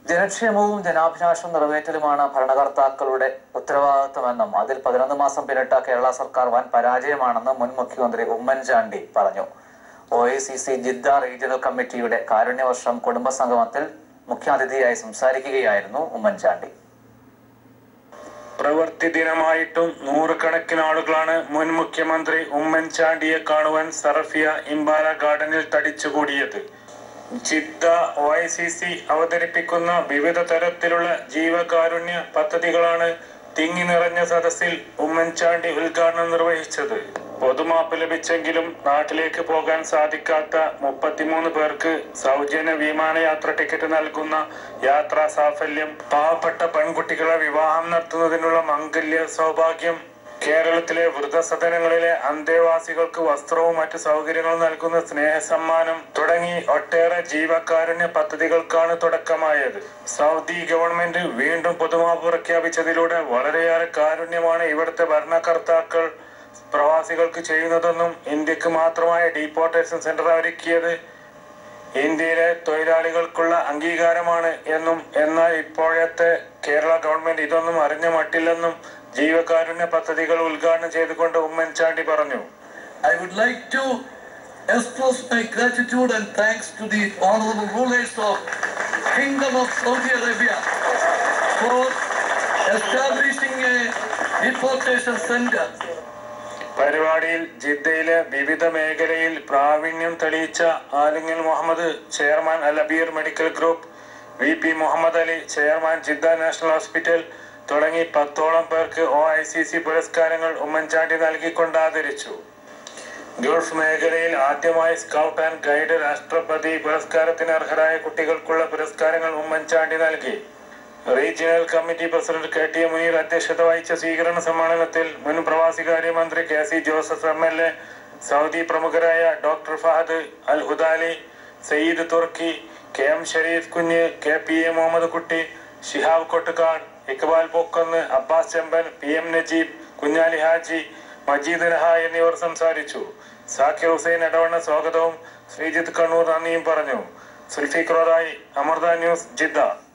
ജനക്ഷേമവും ജനാഭിലാഷവും നിറവേറ്റലുമാണ് ഭരണകർത്താക്കളുടെ ഉത്തരവാദിത്വമെന്നും അതിൽ പതിനൊന്ന് മാസം പിന്നിട്ട കേരള സർക്കാർ വൻ പരാജയമാണെന്ന് മുൻ മുഖ്യമന്ത്രി ഉമ്മൻചാണ്ടി പറഞ്ഞു O I C C Jeddah regional കമ്മിറ്റിയുടെ കാരുണ്യവർഷം കുടുംബസംഗമത്തിൽ മുഖ്യാതിഥിയായി സംസാരിക്കുകയായിരുന്നു ഉമ്മൻചാണ്ടി പ്രവൃത്തി ദിനമായിട്ടും നൂറുകണക്കിന് ആളുകളാണ് മുൻ മുഖ്യമന്ത്രി ഉമ്മൻചാണ്ടിയെ കാണുവാൻ സറഫിയ ഇംബാല ഗാർഡനിൽ തടിച്ചുകൂടിയത് Jeddah O I C C അവതരിപ്പിക്കുന്ന വിവിധ തരത്തിലുള്ള ജീവകാരുണ്യ പദ്ധതികളാണ് തിങ്ങി നിറഞ്ഞ സദസ്സിൽ ഉമ്മൻചാണ്ടി ഉദ്ഘാടനം നിർവഹിച്ചത് പൊതുമാപ്പ് ലഭിച്ചെങ്കിലും നാട്ടിലേക്ക് പോകാൻ സാധിക്കാത്ത മുപ്പത്തിമൂന്ന് പേർക്ക് സൗജന്യ വിമാനയാത്ര ടിക്കറ്റ് നൽകുന്ന യാത്രാ സാഫല്യം പാവപ്പെട്ട പെൺകുട്ടികളെ വിവാഹം നടത്തുന്നതിനുള്ള മംഗല്യ സൗഭാഗ്യം കേരളത്തിലെ വൃദ്ധസദനങ്ങളിലെ അന്തേവാസികൾക്ക് വസ്ത്രവും മറ്റു സൗകര്യങ്ങളും നൽകുന്ന സ്നേഹസമ്മാനം തുടങ്ങി ഒട്ടേറെ ജീവകാരുണ്യ പദ്ധതികൾക്കാണ് തുടക്കമായത് സൗദി ഗവൺമെന്റ് വീണ്ടും പൊതുമാപ്പ് പ്രഖ്യാപിച്ചതിലൂടെ വളരെയേറെ കാരുണ്യമാണ് ഇവിടുത്തെ ഭരണകർത്താക്കൾ പ്രവാസികൾക്ക് ചെയ്യുന്നതെന്നും ഇന്ത്യക്ക് മാത്രമായ ഡീപ്പോർട്ടേഷൻ സെന്റർ ഒരുക്കിയത് ഇന്ത്യയിലെ തൊഴിലാളികൾക്കുള്ള അംഗീകാരമാണ് എന്നും എന്നാൽ ഇപ്പോഴത്തെ കേരള ഗവൺമെന്റ് ഇതൊന്നും അറിഞ്ഞ മട്ടില്ലെന്നും ജീവകാരുണ്യ പദ്ധതികൾ ഉദ്ഘാടനം ചെയ്തുകൊണ്ട് ഉമ്മൻചാണ്ടി പറഞ്ഞു I would like to express my gratitude and thanks to the honorable rulers of Kingdom of Saudi Arabia for establishing a deportation center. പരിപാടിയിൽ ജിദ്ദയിലെ വിവിധ മേഖലയിൽ പ്രാവീണ്യം തെളിയിച്ച Alingal Muhammad chairman Al Abeer medical group V P Muhammad Ali chairman Jeddah national hospital തുടങ്ങി പത്തോളം പേർക്ക് O I C C പുരസ്കാരങ്ങൾ ഉമ്മൻചാണ്ടി നൽകിക്കൊണ്ട് ആദരിച്ചു ഗൾഫ് മേഖലയിൽ ആദ്യമായി സ്കൗട്ട് ആൻഡ് ഗൈഡ് രാഷ്ട്രപതി പുരസ്കാരത്തിന് അർഹരായ കുട്ടികൾക്കുള്ള പുരസ്കാരങ്ങൾ ഉമ്മൻചാണ്ടി നൽകി regional committee president K T A Muneer അധ്യക്ഷത വഹിച്ച സ്വീകരണ സമ്മേളനത്തിൽ മുൻ പ്രവാസികാര്യ മന്ത്രി K C Joseph M L A Saudi പ്രമുഖരായ doctor Fahad Al Hudali Sayyid Turki K M Shareef Kunju K P A Muhammad Kutty Shihab Kottukad Iqbal Pokkunnu Abbas Chemban P M Najeeb Kunhali Haji Majeed Naha എന്നിവർ സംസാരിച്ചു സാക്കിർ ഹുസൈൻ ഇടവണ്ണ സ്വാഗതവും ശ്രീജിത്ത് കണ്ണൂർ നന്ദിയും പറഞ്ഞു സുൽഫിഖ് റോറായി അമൃത ന്യൂസ് ജിദ്ദ